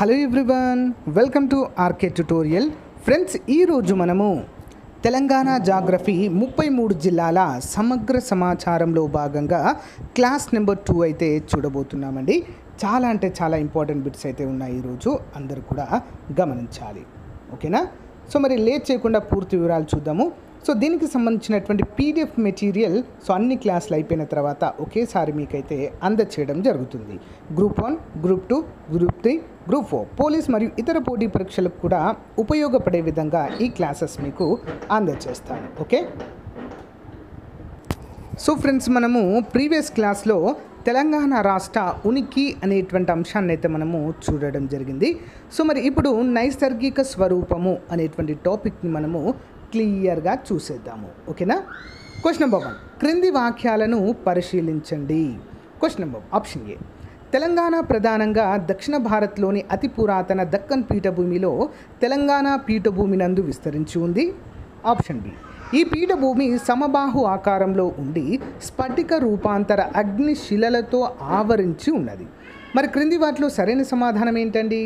hello everyone welcome to RK tutorial friends ఈరోజు మనము Telangana geography ముప్పై మూడు జిల్లాల సమగ్ర సమాచారంలో భాగంగా క్లాస్ నెంబర్ టూ అయితే చూడబోతున్నామండి చాలా అంటే చాలా ఇంపార్టెంట్ బిట్స్ అయితే ఉన్నాయి ఈరోజు అందరూ కూడా గమనించాలి ఓకేనా సో మరి లేట్ చేయకుండా పూర్తి వివరాలు చూద్దాము సో దీనికి సంబంధించినటువంటి పీడిఎఫ్ మెటీరియల్ సో అన్ని క్లాసులు అయిపోయిన తర్వాత ఒకేసారి మీకైతే అందచేయడం జరుగుతుంది group one group two group three group four police మరియు ఇతర పోటీ పరీక్షలకు కూడా ఉపయోగపడే విధంగా ఈ క్లాసెస్ మీకు అందచేస్తాను ఓకే సో ఫ్రెండ్స్ మనము ప్రీవియస్ క్లాస్లో తెలంగాణ రాష్ట్ర ఉనికి అనేటువంటి అంశాన్ని అయితే మనము చూడడం జరిగింది సో మరి ఇప్పుడు నైసర్గిక స్వరూపము అనేటువంటి టాపిక్ని మనము క్లియర్గా చూసేద్దాము ఓకేనా క్వశ్చన్ నెంబర్ వన్ క్రింది వాక్యాలను పరిశీలించండి question number option A Telangana ప్రధానంగా దక్షిణ భారత్లోని అతి పురాతన దక్కన్ పీఠభూమిలో తెలంగాణ పీఠభూమి నందు విస్తరించి ఉంది ఆప్షన్ బి ఈ పీఠభూమి సమబాహు ఆకారంలో ఉండి స్ఫటిక రూపాంతర అగ్ని శిలలతో ఆవరించి ఉన్నది మరి క్రింది వాటిలో సరైన సమాధానం ఏంటండి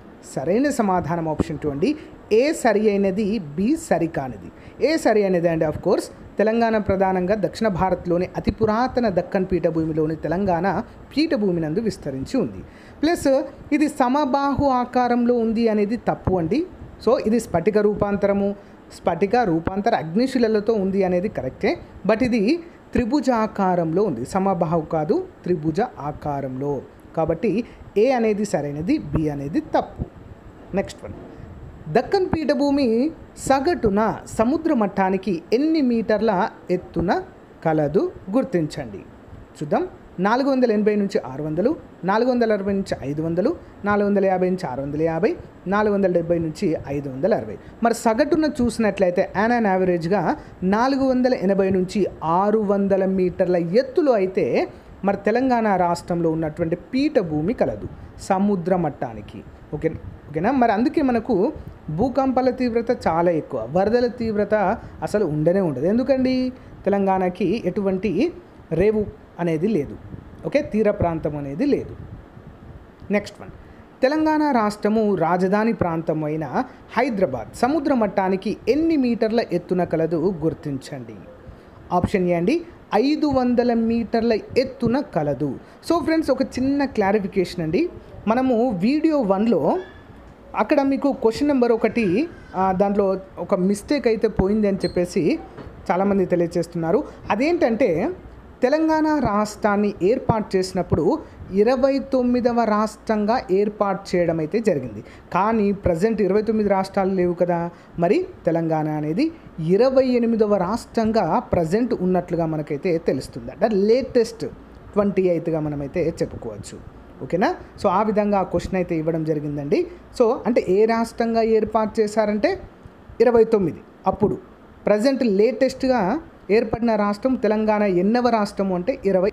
సరైన సమాధానం ఆప్షన్ టూ అండి ఏ సరి అయినది బి సరికానిది ఏ సరి అయినది అండి ఆఫ్ కోర్స్ తెలంగాణ ప్రధానంగా దక్షిణ భారత్లోని అతి పురాతన దక్కన్ పీఠభూమిలోని తెలంగాణ పీఠభూమి నందు విస్తరించి ఉంది ప్లస్ ఇది సమబాహు ఆకారంలో ఉంది అనేది తప్పు అండి సో ఇది స్ఫటిక రూపాంతరము స్ఫటిక రూపాంతర అగ్నిశిలలతో ఉంది అనేది కరెక్టే బట్ ఇది త్రిభుజ ఆకారంలో ఉంది సమబాహు కాదు త్రిభుజ ఆకారంలో కాబట్టి ఏ అనేది సరైనది బి అనేది తప్పు నెక్స్ట్ వన్ దక్కన్ పీఠభూమి సగటున సముద్ర మట్టానికి ఎన్ని మీటర్ల ఎత్తున కలదు గుర్తించండి చూద్దాం నాలుగు వందల ఎనభై నుంచి ఆరు వందలు నాలుగు వందల అరవై నుంచి ఐదు వందలు నాలుగు వందల యాభై నుంచి ఆరు వందల యాభై నాలుగు వందల డెబ్బై నుంచి ఐదు వందల అరవై మరి సగటున చూసినట్లయితే యాన్ అండ్ యావరేజ్గా నాలుగు వందల ఎనభై నుంచి ఆరు వందల మీటర్ల ఎత్తులో అయితే మరి తెలంగాణ రాష్ట్రంలో ఉన్నటువంటి పీఠభూమి కలదు సముద్ర మట్టానికి ఓకే ఓకేనా మరి అందుకే మనకు భూకంపాల తీవ్రత చాలా ఎక్కువ వరదల తీవ్రత అసలు ఉండనే ఉండదు ఎందుకండి తెలంగాణకి ఎటువంటి రేవు అనేది లేదు ఓకే తీర ప్రాంతం అనేది లేదు నెక్స్ట్ వన్ తెలంగాణ రాష్ట్రము రాజధాని ప్రాంతం అయిన హైదరాబాద్ సముద్ర మట్టానికి ఎన్ని మీటర్ల ఎత్తున కలదు గుర్తించండి ఆప్షన్ ఏ అండి ఐదు వందల మీటర్ల ఎత్తున కలదు సో ఫ్రెండ్స్ ఒక చిన్న క్లారిఫికేషన్ అండి మనము వీడియో వన్లో అక్కడ మీకు క్వశ్చన్ నెంబర్ ఒకటి ఆ, దాంట్లో ఒక మిస్టేక్ అయితే పోయింది అని చెప్పేసి చాలామంది తెలియజేస్తున్నారు అదేంటంటే తెలంగాణ రాష్ట్రాన్ని ఏర్పాటు చేసినప్పుడు ఇరవై తొమ్మిదవ రాష్ట్రంగా ఏర్పాటు చేయడం అయితే జరిగింది కానీ ప్రజెంట్ ఇరవై తొమ్మిది రాష్ట్రాలు లేవు కదా మరి తెలంగాణ అనేది ఇరవై ఎనిమిదవ రాష్ట్రంగా ప్రజెంట్ ఉన్నట్లుగా మనకైతే తెలుస్తుంది అంటే లేటెస్ట్ ట్వంటీ ఎయిత్గా మనమైతే చెప్పుకోవచ్చు ఓకేనా సో ఆ విధంగా ఆ క్వశ్చన్ అయితే ఇవ్వడం జరిగిందండి సో అంటే ఏ రాష్ట్రంగా ఏర్పాటు చేశారంటే ఇరవై తొమ్మిది అప్పుడు ప్రజెంట్ లేటెస్ట్గా ఏర్పడిన రాష్ట్రం తెలంగాణ ఎన్నవ రాష్ట్రము అంటే ఇరవై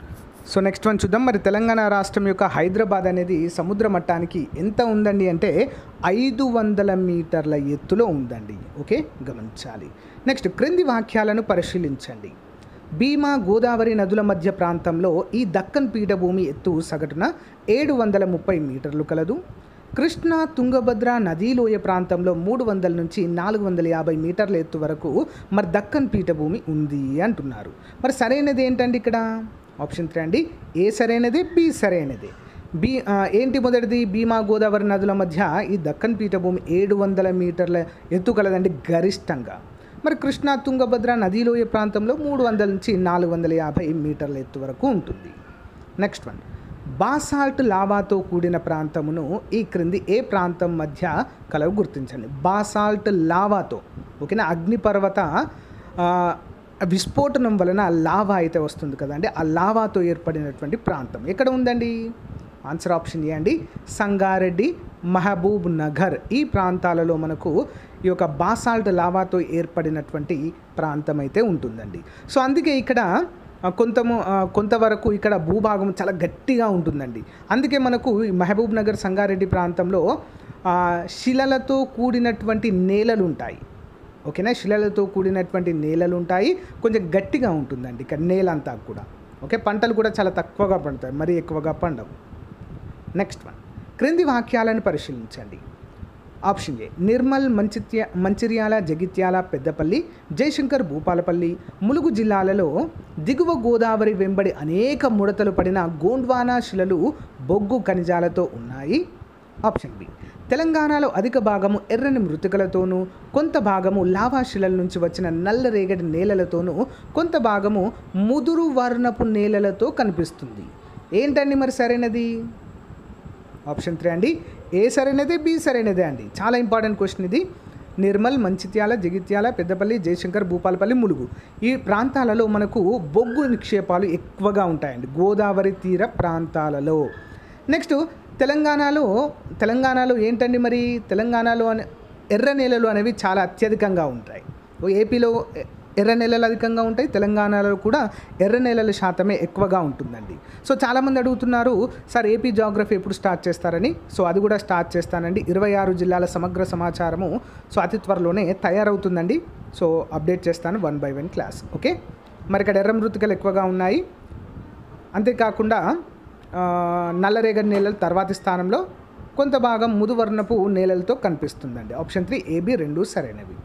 సో నెక్స్ట్ వన్ చూద్దాం మరి తెలంగాణ రాష్ట్రం యొక్క హైదరాబాద్ అనేది సముద్ర మట్టానికి ఎంత ఉందండి అంటే ఐదు వందల మీటర్ల ఎత్తులో ఉందండి ఓకే గమనించాలి నెక్స్ట్ క్రింది వాక్యాలను పరిశీలించండి భీమా గోదావరి నదుల మధ్య ప్రాంతంలో ఈ దక్కన్ పీఠభూమి ఎత్తు సగటున ఏడు వందల ముప్పై మీటర్లు కలదు కృష్ణా తుంగభద్ర నదీలోయ ప్రాంతంలో మూడు వందల నుంచి నాలుగు వందల యాభై మీటర్ల ఎత్తు వరకు మరి దక్కన్ పీఠభూమి ఉంది అంటున్నారు మరి సరైనది ఏంటండి ఇక్కడ ఆప్షన్ త్రీ అండి ఏ సరైనది బి సరైనది బి ఆ, ఏంటి మొదటిది భీమా గోదావరి నదుల మధ్య ఈ దక్కన్ పీఠభూమి ఏడు వందల మీటర్ల ఎత్తు కలదండి గరిష్టంగా మరి కృష్ణా తుంగభద్ర నదీలోయ ప్రాంతంలో మూడు వందల నుంచి నాలుగు వందల యాభై మీటర్ల ఎత్తు వరకు ఉంటుంది నెక్స్ట్ వన్ బాసాల్ట్ లావాతో కూడిన ప్రాంతమును ఈ క్రింది ఏ ప్రాంతం మధ్య కలవు గుర్తించండి బాసాల్ట్ లావాతో ఓకేనా అగ్నిపర్వత ఆ, విస్ఫోటనం వలన లావా అయితే వస్తుంది కదండి ఆ లావాతో ఏర్పడినటువంటి ప్రాంతం ఎక్కడ ఉందండి ఆన్సర్ ఆప్షన్ ఏ అండి సంగారెడ్డి మహబూబ్ నగర్ ఈ ప్రాంతాలలో మనకు ఈ యొక్క బాసాల్ట్ లావాతో ఏర్పడినటువంటి ప్రాంతం అయితే ఉంటుందండి సో అందుకే ఇక్కడ ఆ, కొంతము ఆ, కొంతవరకు ఇక్కడ భూభాగం చాలా గట్టిగా ఉంటుందండి అందుకే మనకు ఈ మహబూబ్ నగర్ సంగారెడ్డి ప్రాంతంలో ఆ, శిలలతో కూడినటువంటి నేలలు ఉంటాయి ఓకేనా శిలలతో కూడినటువంటి నేలలు ఉంటాయి కొంచెం గట్టిగా ఉంటుందండి ఇక్కడ నేల అంతా కూడా ఓకే పంటలు కూడా చాలా తక్కువగా పండుతాయి మరీ ఎక్కువగా పండవు నెక్స్ట్ వన్ క్రింది వాక్యాలను పరిశీలించండి ఆప్షన్ ఏ నిర్మల్ మంచిత్య మంచిర్యాల జగిత్యాల పెద్దపల్లి జయశంకర్ భూపాలపల్లి ములుగు జిల్లాలలో దిగువ గోదావరి వెంబడి అనేక ముడతలు పడిన గోండ్వానా శిలలు బొగ్గు ఖనిజాలతో ఉన్నాయి ఆప్షన్ బి తెలంగాణలో అధిక భాగము ఎర్రని మృతికలతోనూ కొంత భాగము లావా శిలల నుంచి వచ్చిన నల్లరేగడి నేలలతోనూ కొంత భాగము ముదురు వర్ణపు నేలలతో కనిపిస్తుంది ఏంటండి మరి సరైనది ఆప్షన్ త్రీ అండి ఏ సరైనదే బి సరైనదే అండి చాలా ఇంపార్టెంట్ క్వశ్చన్ ఇది నిర్మల్ మంచిత్యాల జగిత్యాల పెద్దపల్లి జయశంకర్ భూపాలపల్లి ములుగు ఈ ప్రాంతాలలో మనకు బొగ్గు నిక్షేపాలు ఎక్కువగా ఉంటాయండి గోదావరి తీర ప్రాంతాలలో నెక్స్ట్ తెలంగాణలో తెలంగాణలో ఏంటండి మరి తెలంగాణలో అనే ఎర్ర నేలలు అనేవి చాలా అత్యధికంగా ఉంటాయి ఓ ఏపీలో ఎ- ఎర్ర నేలలు అధికంగా ఉంటాయి తెలంగాణలో కూడా ఎర్ర నేలల శాతమే ఎక్కువగా ఉంటుందండి సో చాలామంది అడుగుతున్నారు సార్ ఏపీ జాగ్రఫీ ఎప్పుడు స్టార్ట్ చేస్తారని సో అది కూడా స్టార్ట్ చేస్తానండి ఇరవై ఆరు జిల్లాల సమగ్ర సమాచారము సో అతి త్వరలోనే తయారవుతుందండి సో అప్డేట్ చేస్తాను one by one class okay మరి ఇక్కడ ఎర్ర మృతికలు ఎక్కువగా ఉన్నాయి అంతేకాకుండా ఆ, నల్లరేగడి నేలలు తర్వాతి స్థానంలో కొంత భాగం ముదువర్ణపు నేలలతో కనిపిస్తుందండి ఆప్షన్ త్రీ ఏబి రెండు సరైనవి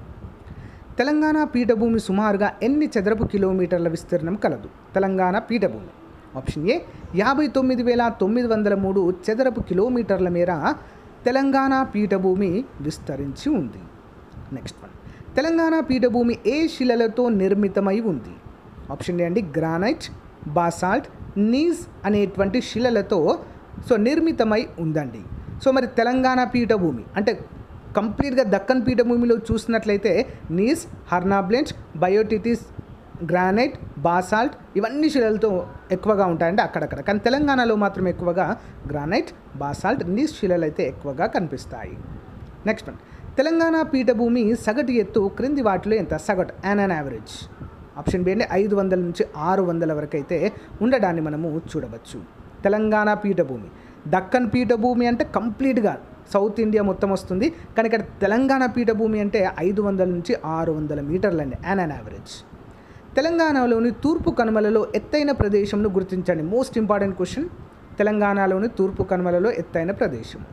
తెలంగాణ పీఠభూమి సుమారుగా ఎన్ని చదరపు కిలోమీటర్ల విస్తీర్ణం కలదు తెలంగాణ పీఠభూమి ఆప్షన్ ఏ యాభై తొమ్మిది వేల తొమ్మిది వందల మూడు చదరపు కిలోమీటర్ల మేర తెలంగాణ పీఠభూమి విస్తరించి ఉంది నెక్స్ట్ వన్ తెలంగాణ పీఠభూమి ఏ శిలలతో నిర్మితమై ఉంది ఆప్షన్ ఏ అండి గ్రానైట్ బాసాల్ట్ నీస్ అనేటువంటి శిలలతో సో నిర్మితమై ఉందండి సో మరి తెలంగాణ పీఠభూమి అంటే కంప్లీట్గా దక్కన్ పీఠభూమిలో చూసినట్లయితే gneiss hornblende biotites granite basalt ఇవన్నీ శిలలతో ఎక్కువగా ఉంటాయండి అక్కడక్కడ కానీ తెలంగాణలో మాత్రం ఎక్కువగా గ్రానైట్ బాసాల్ట్ నీస్ శిలలు అయితే ఎక్కువగా కనిపిస్తాయి నెక్స్ట్ వన్ తెలంగాణ పీఠభూమి సగటు ఎత్తు క్రింది వాటిలో ఎంత సగటు an an average option B అంటే ఐదు వందల నుంచి ఆరు వందల వరకు అయితే ఉండడాన్ని మనము చూడవచ్చు తెలంగాణ పీఠభూమి దక్కన్ పీఠభూమి అంటే కంప్లీట్గా సౌత్ ఇండియా మొత్తం వస్తుంది కానీ ఇక్కడ తెలంగాణ పీఠభూమి అంటే ఐదు వందల నుంచి ఆరు వందల మీటర్లు అండి యాన్ అన్ యావరేజ్ తెలంగాణలోని తూర్పు కనుమలలో ఎత్తైన ప్రదేశంను గుర్తించండి మోస్ట్ ఇంపార్టెంట్ క్వశ్చన్ తెలంగాణలోని తూర్పు కనుమలలో ఎత్తైన ప్రదేశం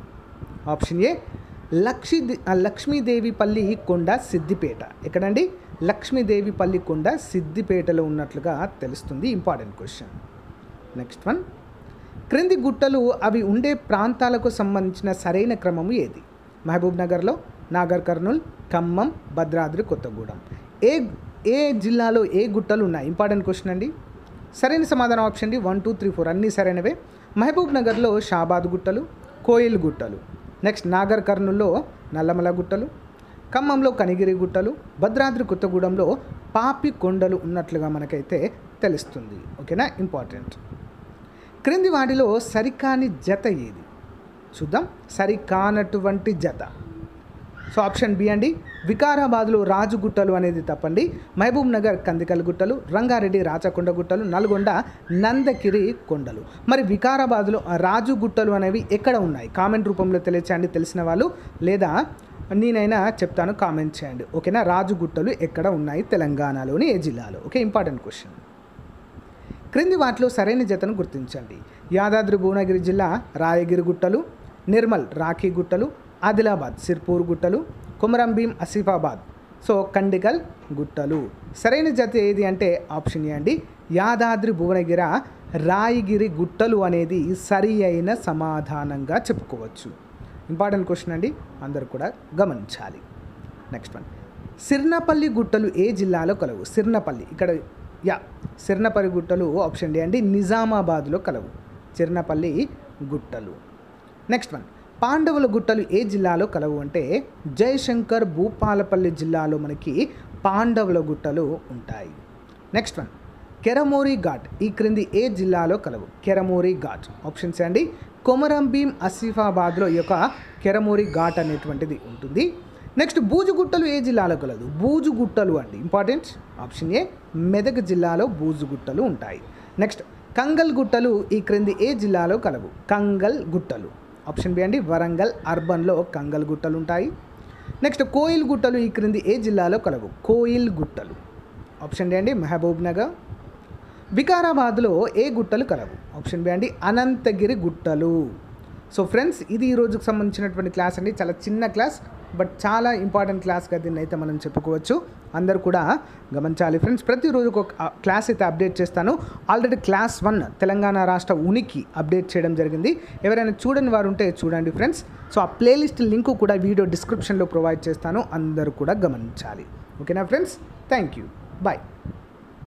ఆప్షన్ ఏ లక్షి లక్ష్మీదేవిపల్లి కొండ సిద్దిపేట ఎక్కడండి లక్ష్మీదేవిపల్లి కొండ సిద్దిపేటలో ఉన్నట్లుగా తెలుస్తుంది ఇంపార్టెంట్ క్వశ్చన్ నెక్స్ట్ వన్ క్రింది గుట్టలు అవి ఉండే ప్రాంతాలకు సంబంధించిన సరైన క్రమము ఏది మహబూబ్ నగర్లో నాగర్ కర్నూల్ ఖమ్మం భద్రాద్రి కొత్తగూడెం ఏ ఏ జిల్లాలో ఏ గుట్టలు ఉన్నాయి ఇంపార్టెంట్ క్వశ్చన్ అండి సరైన సమాధానం option D one two three four అన్నీ సరైనవే మహబూబ్ నగర్లో షాబాద్ గుట్టలు కోయిల్ గుట్టలు నెక్స్ట్ నాగర్ కర్నూల్లో నల్లమల గుట్టలు ఖమ్మంలో కనిగిరి గుట్టలు భద్రాద్రి కొత్తగూడెంలో పాపి కొండలు ఉన్నట్లుగా మనకైతే తెలుస్తుంది ఓకేనా ఇంపార్టెంట్ క్రింది వాటిలో సరికాని జత ఏది చూద్దాం సరికానటువంటి జత సో ఆప్షన్ బి అండి వికారాబాద్లో రాజు గుట్టలు అనేది తప్పండి మహబూబ్ నగర్ కందికల్ గుట్టలు రంగారెడ్డి రాచకొండ గుట్టలు నల్గొండ నందకిరి కొండలు మరి వికారాబాద్లో ఆ రాజు గుట్టలు అనేవి ఎక్కడ ఉన్నాయి కామెంట్ రూపంలో తెలియచేయండి తెలిసిన వాళ్ళు లేదా నేనైనా చెప్తాను కామెంట్ చేయండి ఓకేనా రాజు గుట్టలు ఎక్కడ ఉన్నాయి తెలంగాణలోని ఏ జిల్లాలో ఓకే ఇంపార్టెంట్ క్వశ్చన్ క్రింది వాటిలో సరైన జతను గుర్తించండి యాదాద్రి భువనగిరి జిల్లా రాయగిరి గుట్టలు నిర్మల్ రాఖీ గుట్టలు ఆదిలాబాద్ సిర్పూర్ గుట్టలు కుమరం భీం ఆసిఫాబాద్ సో కండికల్ గుట్టలు సరైన జత ఏది అంటే ఆప్షన్ ఏ అండి యాదాద్రి భువనగిర రాయగిరి గుట్టలు అనేది సరి అయిన సమాధానంగా చెప్పుకోవచ్చు ఇంపార్టెంట్ క్వశ్చన్ అండి అందరూ కూడా గమనించాలి నెక్స్ట్ వన్ సిర్నపల్లి గుట్టలు ఏ జిల్లాలో కలవు సిర్నపల్లి ఇక్కడ యా సిర్నపల్లి గుట్టలు ఆప్షన్ డి అండి నిజామాబాద్లో కలవు సిర్నపల్లి గుట్టలు నెక్స్ట్ వన్ పాండవుల గుట్టలు ఏ జిల్లాలో కలవు అంటే జయశంకర్ భూపాలపల్లి జిల్లాలో మనకి పాండవుల గుట్టలు ఉంటాయి నెక్స్ట్ వన్ కెరమోరి ఘాట్ ఈ క్రింది ఏ జిల్లాలో కలవు కెరమోరి ఘాట్ ఆప్షన్స్ అండి కొమరం భీం ఆసిఫాబాద్లో ఈ యొక్క కెరమోరి ఘాట్ అనేటువంటిది ఉంటుంది నెక్స్ట్ బూజుగుట్టలు ఏ జిల్లాలో కలదు బూజుగుట్టలు అండి ఇంపార్టెంట్ ఆప్షన్ ఏ మెదక్ జిల్లాలో బూజుగుట్టలు ఉంటాయి నెక్స్ట్ కంగల్ గుట్టలు ఈ క్రింది ఏ జిల్లాలో కలవు కంగల్ గుట్టలు ఆప్షన్ బి అండి వరంగల్ అర్బన్లో కంగల్ గుట్టలు ఉంటాయి నెక్స్ట్ కోయిల్ గుట్టలు ఈ క్రింది ఏ జిల్లాలో కలవు కోయిల్ గుట్టలు ఆప్షన్ డి అండి మహబూబ్ నగర్ వికారాబాద్లో ఏ గుట్టలు కలవు ఆప్షన్ బి అండి అనంతగిరి గుట్టలు సో ఫ్రెండ్స్ ఇది ఈ రోజుకు సంబంధించినటువంటి క్లాస్ అండి చాలా చిన్న క్లాస్ బట్ చాలా ఇంపార్టెంట్ క్లాస్గా దీన్ని అయితే మనం చెప్పుకోవచ్చు అందరూ కూడా గమనించాలి ఫ్రెండ్స్ ప్రతిరోజు ఒక ఆ, క్లాస్ అయితే అప్డేట్ చేస్తాను ఆల్రెడీ క్లాస్ వన్ తెలంగాణ రాష్ట్ర ఉనికి అప్డేట్ చేయడం జరిగింది ఎవరైనా చూడని వారు ఉంటే చూడండి ఫ్రెండ్స్ సో ఆ ప్లేలిస్ట్ లింక్ కూడా వీడియో డిస్క్రిప్షన్లో ప్రొవైడ్ చేస్తాను అందరూ కూడా గమనించాలి ఓకేనా ఫ్రెండ్స్ థ్యాంక్ యూ బాయ్